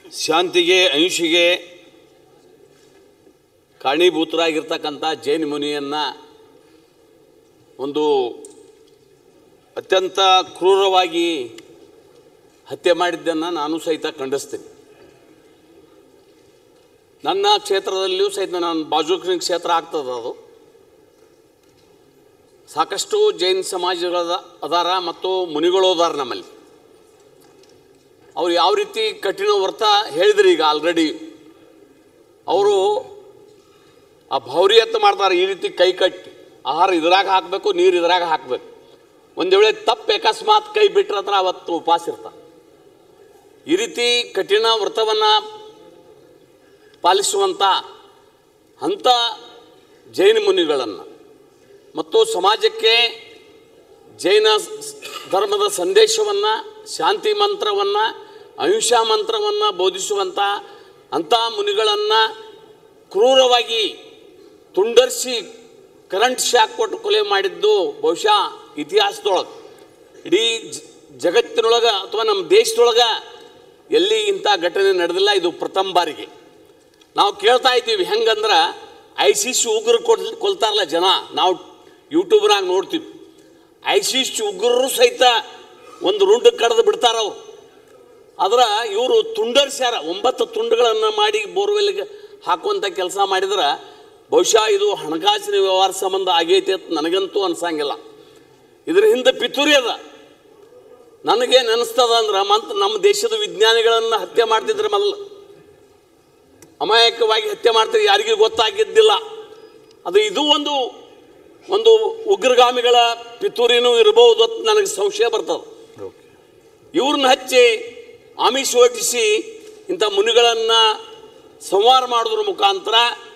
ಶಾಂತಿಗೆ ಅಹಿಂಸೆಗೆ ಕಾರಣೀಭೂತರಾಗಿರ್ತಕ್ಕಂಥ ಜೈನ ಮುನಿಯನ್ನು ಒಂದು ಅತ್ಯಂತ ಕ್ರೂರವಾಗಿ ಹತ್ಯೆ ಮಾಡಿದ್ದನ್ನು ನಾನು ಸಹಿತ ಖಂಡಿಸ್ತೀನಿ ನನ್ನ ಕ್ಷೇತ್ರದಲ್ಲಿಯೂ ಸಹಿತ ನಾನು ಬಾಜುಕಿನ ಕ್ಷೇತ್ರ ಆಗ್ತದೆ ಅದು ಸಾಕಷ್ಟು ಜೈನ ಸಮಾಜಗಳ ಅದಾರ ಮತ್ತು ಮುನಿಗಳು ಅದಾರ ನಮ್ಮಲ್ಲಿ ಅವ್ರು ಯಾವ ರೀತಿ ಕಠಿಣ ವ್ರತ ಹೇಳಿದ್ರಿ ಈಗ ಆಲ್ರೆಡಿ ಅವರು ಆ ಭೌರ್ಯತ್ ಮಾಡ್ತಾರೆ ಈ ರೀತಿ ಕೈ ಕಟ್ಟಿ ಆಹಾರ ಇದ್ರಾಗ ಹಾಕಬೇಕು ನೀರು ಇದ್ರಾಗ ಹಾಕಬೇಕು ಒಂದು ವೇಳೆ ತಪ್ಪು ಅಕಸ್ಮಾತ್ ಕೈ ಬಿಟ್ರೆ ಅಂದ್ರೆ ಅವತ್ತು ಉಪವಾಸ ಇರ್ತಾರೆ ಈ ರೀತಿ ಕಠಿಣ ವ್ರತವನ್ನು ಪಾಲಿಸುವಂಥ ಅಂಥ ಜೈನ ಮುನಿಗಳನ್ನು ಮತ್ತು ಸಮಾಜಕ್ಕೆ ಜೈನ ಸ್- ಧರ್ಮದ ಸಂದೇಶವನ್ನು ಶಾಂತಿ ಮಂತ್ರವನ್ನು ಅಹಿಂಸಾ ಮಂತ್ರವನ್ನು ಬೋಧಿಸುವಂಥ ಅಂಥ ಮುನಿಗಳನ್ನು ಕ್ರೂರವಾಗಿ ತುಂಡರಿಸಿ ಕರೆಂಟ್ ಶಾಕ್ ಕೊಟ್ಟು ಕೊಲೆ ಮಾಡಿದ್ದು ಬಹುಶಃ ಇತಿಹಾಸದೊಳಗೆ ಇಡೀ ಜ- ಜಗತ್ತಿನೊಳಗೆ ಅಥವಾ ನಮ್ಮ ದೇಶದೊಳಗೆ ಎಲ್ಲಿ ಇಂಥ ಘಟನೆ ನಡೆದಿಲ್ಲ ಇದು ಪ್ರಥಮ ಬಾರಿಗೆ ನಾವು ಕೇಳ್ತಾ ಇದ್ದೀವಿ ಹೆಂಗಂದ್ರೆ ಐಸಿಸ್ ಉಗ್ರರು ಕೊಲ್ ಕೊಲ್ತಾರಲ್ಲ ಜನ ನಾವು ಯೂಟ್ಯೂಬ್ನಾಗ ನೋಡ್ತೀವಿ ಐಸಿಸ್ ಉಗ್ರರು ಸಹಿತ ಒಂದು ರುಂಡು ಕಡ್ದು ಬಿಡ್ತಾರ ಅವ್ರು ಆದ್ರೆ ಇವರು ತುಂಡರಿಸ್ಯಾರ ಒಂಬತ್ತು ತುಂಡುಗಳನ್ನು ಮಾಡಿ ಬೋರ್ವೆಲ್ಗೆ ಹಾಕುವಂಥ ಕೆಲಸ ಮಾಡಿದ್ರೆ ಬಹುಶಃ ಇದು ಹಣಕಾಸಿನ ವ್ಯವಹಾರ ಸಂಬಂಧ ಆಗೈತೆ ಅಂತ ನನಗಂತೂ ಅನ್ಸಂಗಿಲ್ಲ ಇದ್ರ ಹಿಂದೆ ಪಿತೂರಿ ಅದ ನನಗೇನು ಅನಿಸ್ತದ ಅಂದ್ರೆ ಮಂತ್ ನಮ್ಮ ದೇಶದ ವಿಜ್ಞಾನಿಗಳನ್ನು ಹತ್ಯೆ ಮಾಡ್ತಿದ್ರೆ ಮೊದಲು ಅಮಾಯಕವಾಗಿ ಹತ್ಯೆ ಮಾಡ್ತಾರೆ ಯಾರಿಗೂ ಗೊತ್ತಾಗಿದ್ದಿಲ್ಲ ಅದು ಇದು ಒಂದು ಒಂದು ಉಗ್ರಗಾಮಿಗಳ ಪಿತೂರಿನೂ ಇರಬಹುದು ಅಂತ ನನಗೆ ಸಂಶಯ ಬರ್ತದೆ ಇವ್ರನ್ನ ಹಚ್ಚಿ ಆಮಿಷ ಒಡ್ಡಿಸಿ ಇಂಥ ಮುನಿಗಳನ್ನು ಸಂಹಾರ ಮಾಡೋದ್ರ ಮುಖಾಂತರ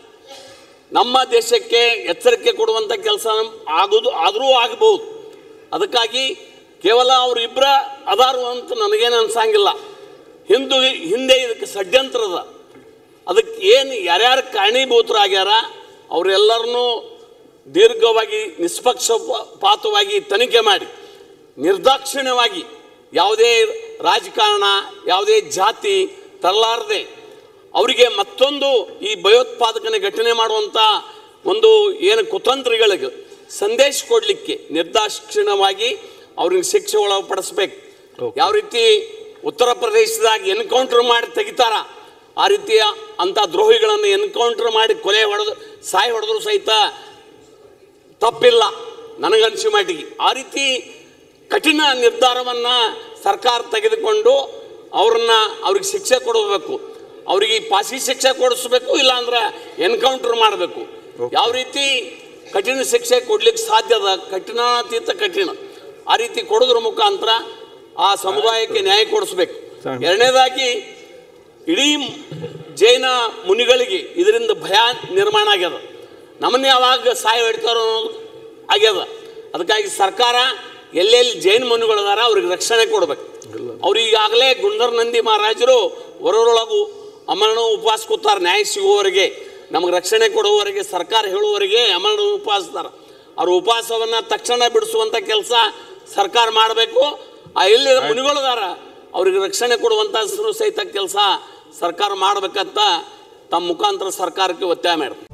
ನಮ್ಮ ದೇಶಕ್ಕೆ ಎಚ್ಚರಿಕೆ ಕೊಡುವಂಥ ಕೆಲಸ ಆಗೋದು ಆದರೂ ಆಗಬಹುದು ಅದಕ್ಕಾಗಿ ಕೇವಲ ಅವರಿಬ್ಬರ ಅದಾರು ಅಂತ ನನಗೇನು ಅನ್ಸಂಗಿಲ್ಲ ಹಿಂದು ಹಿಂದೆ ಇದಕ್ಕೆ ಷಡ್ಯಂತ್ರದ ಅದಕ್ಕೆ ಏನು ಯಾರ್ಯಾರು ಕಾರಣೀಭೂತರಾಗ್ಯಾರ ಅವರೆಲ್ಲರನ್ನೂ ದೀರ್ಘವಾಗಿ ನಿಷ್ಪಕ್ಷಪಾತವಾಗಿ ತನಿಖೆ ಮಾಡಿ ನಿರ್ದಾಕ್ಷಿಣ್ಯವಾಗಿ ಯಾವುದೇ ರಾಜಕಾರಣ ಯಾವುದೇ ಜಾತಿ ತರಲಾರದೆ ಅವರಿಗೆ ಮತ್ತೊಂದು ಈ ಭಯೋತ್ಪಾದಕನೆ ಘಟನೆ ಮಾಡುವಂಥ ಒಂದು ಏನು ಕುತಂತ್ರಿಗಳಿಗೆ ಸಂದೇಶ ಕೊಡಲಿಕ್ಕೆ ನಿರ್ದಾಕ್ಷಿಣ್ಯವಾಗಿ ಅವ್ರಿಗೆ ಶಿಕ್ಷೆ ಒಳಪಡಿಸ್ಬೇಕು ಯಾವ ರೀತಿ ಉತ್ತರ ಪ್ರದೇಶದಾಗ ಎನ್ಕೌಂಟರ್ ಮಾಡಿ ತೆಗಿತಾರ ಆ ರೀತಿಯ ಅಂಥ ದ್ರೋಹಿಗಳನ್ನು ಎನ್ಕೌಂಟರ್ ಮಾಡಿ ಕೊಲೆ ಹೊಡೆದು ಸಾಯಿ ಹೊಡೆದ್ರು ಸಹಿತ ತಪ್ಪಿಲ್ಲ ನನಗನ್ಸಿ ಮಟ್ಟಿಗೆ ಆ ರೀತಿ ಕಠಿಣ ನಿರ್ಧಾರವನ್ನು ಸರ್ಕಾರ ತೆಗೆದುಕೊಂಡು ಅವ್ರನ್ನ ಅವ್ರಿಗೆ ಶಿಕ್ಷೆ ಕೊಡಬೇಕು ಅವರಿಗೆ ಪಾಸಿ ಶಿಕ್ಷೆ ಕೊಡಿಸ್ಬೇಕು ಇಲ್ಲಾಂದ್ರೆ ಎನ್ಕೌಂಟರ್ ಮಾಡಬೇಕು ಯಾವ ರೀತಿ ಕಠಿಣ ಶಿಕ್ಷೆ ಕೊಡ್ಲಿಕ್ಕೆ ಸಾಧ್ಯದ ಕಠಿಣಾತೀತ ಕಠಿಣ ಆ ರೀತಿ ಕೊಡೋದ್ರ ಮುಖಾಂತರ ಆ ಸಮುದಾಯಕ್ಕೆ ನ್ಯಾಯ ಕೊಡಿಸ್ಬೇಕು ಎರಡನೇದಾಗಿ ಇಡೀ ಜೈನ ಮುನಿಗಳಿಗೆ ಇದರಿಂದ ಭಯ ನಿರ್ಮಾಣ ಆಗ್ಯದ ನಮ್ಮನ್ನ ಯಾವಾಗ ಸಾಯ ಹೊಡಿತಾರೋ ಅನ್ನೋದು ಆಗ್ಯದ ಅದಕ್ಕಾಗಿ ಸರ್ಕಾರ ಎಲ್ಲೆಲ್ಲಿ ಜೈನ ಮುನಿಗಳದಾರ ಅವ್ರಿಗೆ ರಕ್ಷಣೆ ಕೊಡ್ಬೇಕು ಅವ್ರು ಈಗಾಗಲೇ ಗುಂಡರ್ ನಂದಿ ಮಹಾರಾಜರು ಹೊರರೊಳಗು ಅಮರಣ ಉಪವಾಸ ಕೂತಾರೆ ನ್ಯಾಯ ಸಿಗುವವರೆಗೆ ನಮಗೆ ರಕ್ಷಣೆ ಕೊಡುವವರೆಗೆ ಸರ್ಕಾರ ಹೇಳುವವರೆಗೆ ಅಮರಣ ಉಪವಾಸದಾರ ಅವ್ರ ಉಪವಾಸವನ್ನು ತಕ್ಷಣ ಬಿಡಿಸುವಂಥ ಕೆಲಸ ಸರ್ಕಾರ ಮಾಡಬೇಕು ಆ ಎಲ್ಲಿ ಮುನಿಗಳದಾರ ಅವ್ರಿಗೆ ರಕ್ಷಣೆ ಕೊಡುವಂಥ ಸಹಿತ ಕೆಲಸ ಸರ್ಕಾರ ಮಾಡಬೇಕಂತ ತಮ್ಮ ಮುಖಾಂತರ ಸರ್ಕಾರಕ್ಕೆ ಒತ್ತಾಯ ಮಾಡ್ತಾರೆ